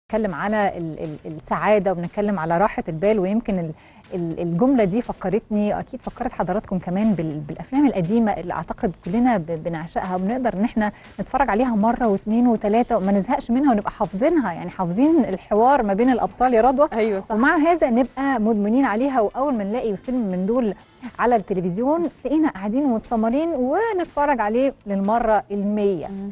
بنتكلم على ال- ال- السعاده وبنتكلم على راحه البال ويمكن ال- ال- الجمله دي فكرتني واكيد فكرت حضراتكم كمان بال- بالافلام القديمه اللي اعتقد كلنا ب- بنعشقها وبنقدر ان احنا نتفرج عليها مره واثنين وثلاثه وما نزهقش منها ونبقى حافظينها يعني حافظين الحوار ما بين الابطال يا رضوى ايوه صح ومع هذا نبقى مدمنين عليها واول ما نلاقي فيلم من دول على التلفزيون تلاقينا قاعدين ومتسمرين ونتفرج عليه للمره المية مم.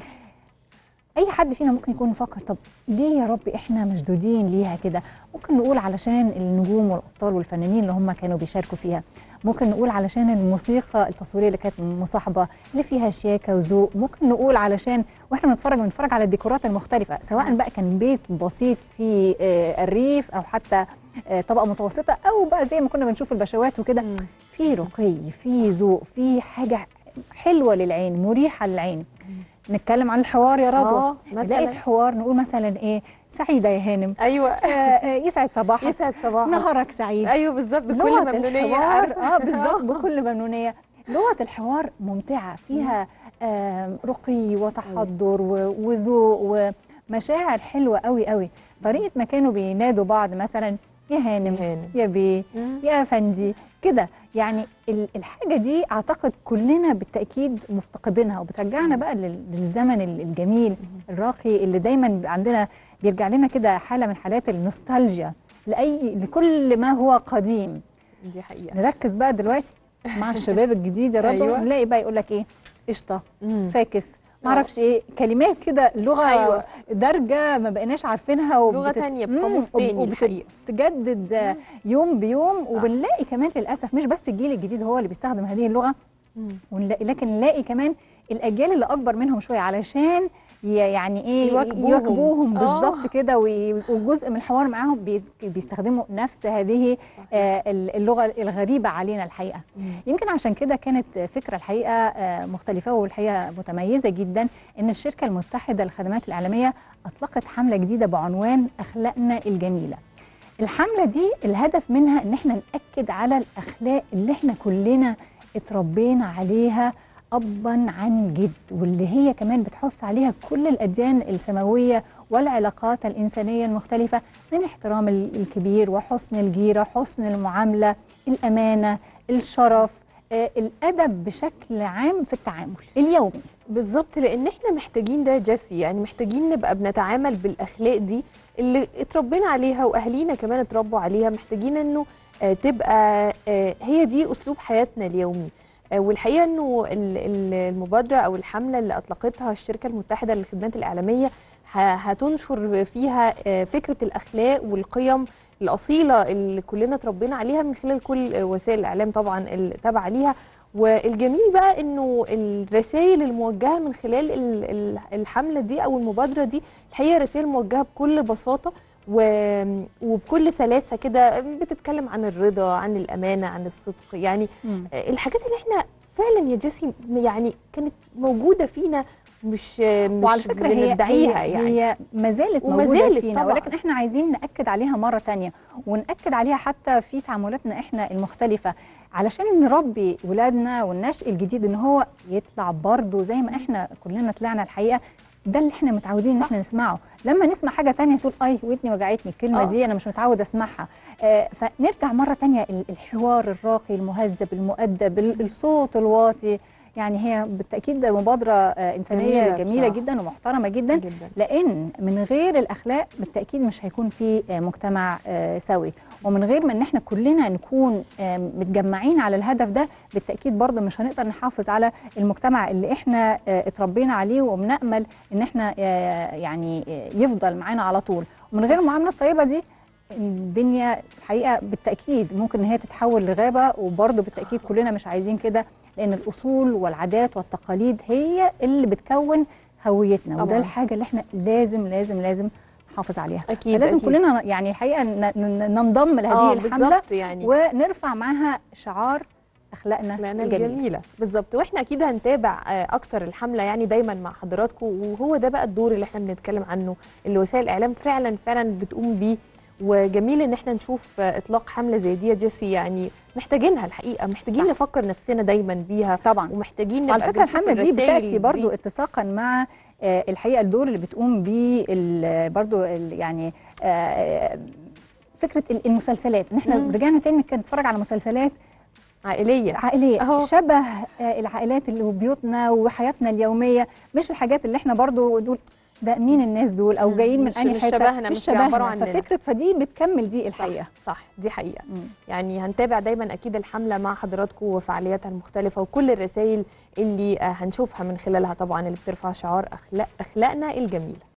اي حد فينا ممكن يكون يفكر طب ليه يا رب احنا مشدودين ليها كده ممكن نقول علشان النجوم والابطال والفنانين اللي هم كانوا بيشاركوا فيها ممكن نقول علشان الموسيقى التصويريه اللي كانت مصاحبه اللي فيها شياكه وذوق ممكن نقول علشان واحنا بنتفرج بنتفرج على الديكورات المختلفه سواء بقى كان بيت بسيط في آه، الريف او حتى آه، طبقه متوسطه او بقى زي ما كنا بنشوف البشوات وكده مم. في رقي في ذوق في حاجه حلوه للعين مريحه للعين نتكلم عن الحوار يا رضوى اه نلاقي مثلا الحوار نقول مثلا ايه سعيده يا هانم ايوه آه، آه، يسعد صباحك يسعد صباحك نهارك سعيد ايوه بالظبط بكل لغة ممنونيه الحوار عارفة. اه بالظبط بكل ممنونيه لغه الحوار ممتعه فيها آه رقي وتحضر و- وذوق ومشاعر حلوه قوي قوي طريقه ما كانوا بينادوا بعض مثلا يا هانم هانم. يا بيه مم. يا فندي كده يعني ال- الحاجه دي اعتقد كلنا بالتاكيد مفتقدينها وبترجعنا بقى لل- للزمن ال- الجميل الراقي اللي دايما بيبقى عندنا بيرجع لنا كده حاله من حالات النوستالجيا لاي لكل ما هو قديم دي حقيقه نركز بقى دلوقتي مع الشباب الجديد يا رضوى أيوة. نلاقي بقى يقول لك ايه قشطه مم. فاكس معرفش ايه كلمات كده لغه أيوة. درجه ما بقيناش عارفينها لغة تانية بقاموس تاني الحقيقة. وبتتجدد يوم بيوم وبنلاقي كمان للاسف مش بس الجيل الجديد هو اللي بيستخدم هذه اللغه مم. ونلاقي لكن نلاقي كمان الاجيال اللي اكبر منهم شويه علشان ي- يعني ايه يواكبوهم. يواكبوهم آه. بالظبط كده وي- وجزء من الحوار معاهم بي- بيستخدموا نفس هذه آه، اللغه الغريبه علينا الحقيقه مم. يمكن عشان كده كانت فكرة الحقيقة آه، مختلفة والحقيقة متميزة جدا إن الشركة المتحدة للخدمات الإعلامية أطلقت حملة جديدة بعنوان أخلاقنا الجميلة الحملة دي الهدف منها إن احنا نأكد على الأخلاق اللي احنا كلنا اتربينا عليها أبا عن جد واللي هي كمان بتحث عليها كل الأديان السماوية والعلاقات الإنسانية المختلفة من احترام ال- الكبير وحسن الجيرة حسن المعاملة الأمانة الشرف آه، الأدب بشكل عام في التعامل اليومي بالظبط لان احنا محتاجين ده جسي يعني محتاجين نبقى بنتعامل بالاخلاق دي اللي اتربينا عليها واهالينا كمان اتربوا عليها محتاجين انه آه، تبقى آه، هي دي اسلوب حياتنا اليومي آه، والحقيقه انه ال- ال- المبادره او الحمله اللي اطلقتها الشركه المتحده للخدمات الاعلاميه ه- هتنشر فيها آه، فكره الاخلاق والقيم الاصيله اللي كلنا اتربينا عليها من خلال كل آه، وسائل الاعلام طبعا اللي تابعه ليها والجميل بقى انه الرسائل الموجهه من خلال ال- ال- الحمله دي او المبادره دي الحقيقه رسائل موجهه بكل بساطه و- وبكل سلاسه كده بتتكلم عن الرضا عن الامانه عن الصدق يعني الحاجات اللي احنا فعلا يا جيسي يعني كانت موجوده فينا مش مش وعلى فكره هي بندعيها هي, يعني هي ما زالت وما موجوده زالت فينا طبعاً. ولكن احنا عايزين ناكد عليها مره تانية وناكد عليها حتى في تعاملاتنا احنا المختلفه علشان نربي ولادنا والنشء الجديد ان هو يطلع برضه زي ما احنا كلنا طلعنا الحقيقه ده اللي احنا متعودين ان صح. احنا نسمعه لما نسمع حاجه تانية تقول اي ودني وجعتني الكلمه آه. دي انا مش متعود اسمعها آه فنرجع مره تانية ال- الحوار الراقي المهذب المؤدب ال- الصوت الواطي يعني هي بالتاكيد مبادره آه انسانيه جميلة جميله, بصراحة. جدا ومحترمه جدا جدا لان من غير الاخلاق بالتاكيد مش هيكون في آه، مجتمع آه، سوي ومن غير ما ان احنا كلنا نكون آه، متجمعين على الهدف ده بالتاكيد برضه مش هنقدر نحافظ على المجتمع اللي احنا آه، اتربينا عليه وبنامل ان احنا آه، يعني آه، يفضل معانا على طول ومن غير المعامله الطيبه دي الدنيا الحقيقه بالتاكيد ممكن ان هي تتحول لغابه وبرضه بالتاكيد كلنا مش عايزين كده لان الاصول والعادات والتقاليد هي اللي بتكون هويتنا وده طبعاً. الحاجه اللي احنا لازم لازم لازم نحافظ عليها اكيد لازم أكيد. كلنا يعني الحقيقه ن- ن- ننضم لهذه آه، الحمله بالظبط يعني ونرفع معاها شعار اخلاقنا اخلاقنا الجميله الجميله بالظبط واحنا اكيد هنتابع آه، اكتر الحمله يعني دايما مع حضراتكم وهو ده بقى الدور اللي احنا بنتكلم عنه اللي وسائل الاعلام فعلا فعلا بتقوم بيه وجميل ان احنا نشوف آه، اطلاق حمله زي دي يا جيسي يعني محتاجينها الحقيقه محتاجين صح. نفكر نفسنا دايما بيها طبعا ومحتاجين على نبقى فكره بنشوف الحمله دي الرسائل بتاتي برضو دي. اتساقا مع آه، الحقيقه الدور اللي بتقوم بيه ال- برضو ال- يعني آه، فكره ال- المسلسلات ان احنا مم. رجعنا تاني كده نتفرج على مسلسلات عائليه عائليه أهو. شبه آه، العائلات اللي بيوتنا وحياتنا اليوميه مش الحاجات اللي احنا برضو نقول ده مين الناس دول او مم. جايين من مش- انهي مش حته شبهنا، مش بيعبروا عننا. ففكره فدي بتكمل دي الحقيقه صح, صح دي حقيقه مم. يعني هنتابع دايما اكيد الحمله مع حضراتكم وفعالياتها المختلفه وكل الرسائل اللي آه، هنشوفها من خلالها طبعا اللي بترفع شعار اخلاق اخلاقنا الجميله